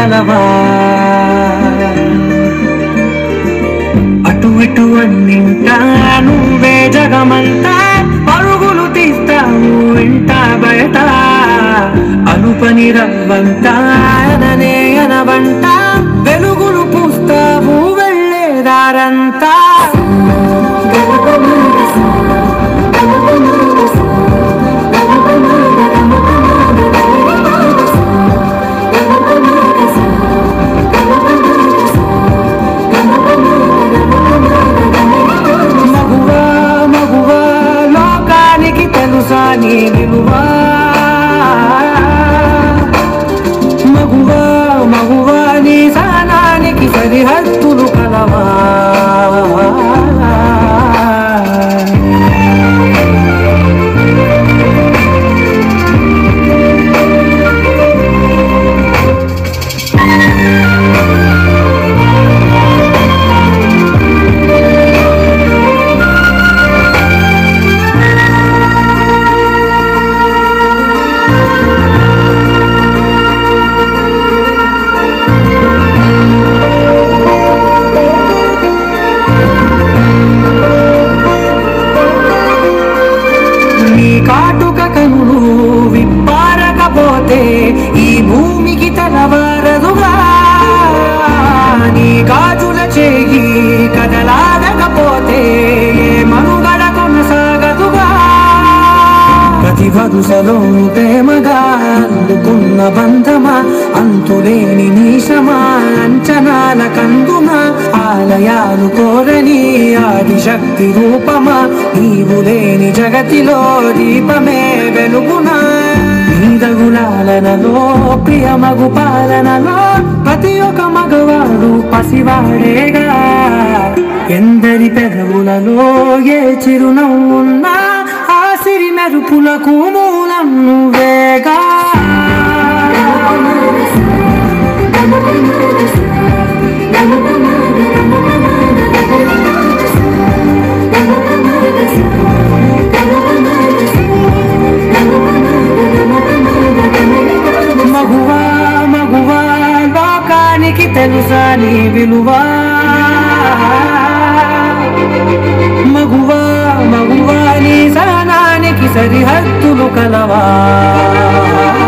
కలవా అటు ఇటు అన్నింటా నువ్వే జగమంతా పరుగులు తీస్తావు ఇంట బయట అనుపని రవ్వంతా అననే అనవంట వెలుగులు పూస్తావు వెళ్ళేదారంతా మగువా మగువా లోకానికి తెలుసా నీ విలువా మగువా మగువా నీ సానానికి సరిహద్దులు కలవా నీ కాటుక కనులు విప్పారకపోతే ఈ భూమికి తలవారదుగా నీ గాజుల చేయి కదలాడకపోతే ఏ మనుగడ కొనసాగదుగా ప్రతి వరుసలో ప్రేమగా అందుకున్న బంధమా అంతులేని నీశమా అంచనాల కందుమా ఆలయాలు కోరని ఆదిశక్తి రూపమా నీవు లేని జగతిలో దీపమే వెలుగునా నీదగులాలనలో ప్రియమగు పాలనలో ప్రతి ఒక్క మగవాడు పసివాడేగా ఎందరి పెదవులలో ఏ చిరునవ్వున్నా ఆ సిరి మెరుపులకు మూలం నువ్వేగా మగువా మగువా లోకానికి తెలుసా నీ విలువా మగువా మగువా నీ సహనానికి సరిహద్దులు కలవా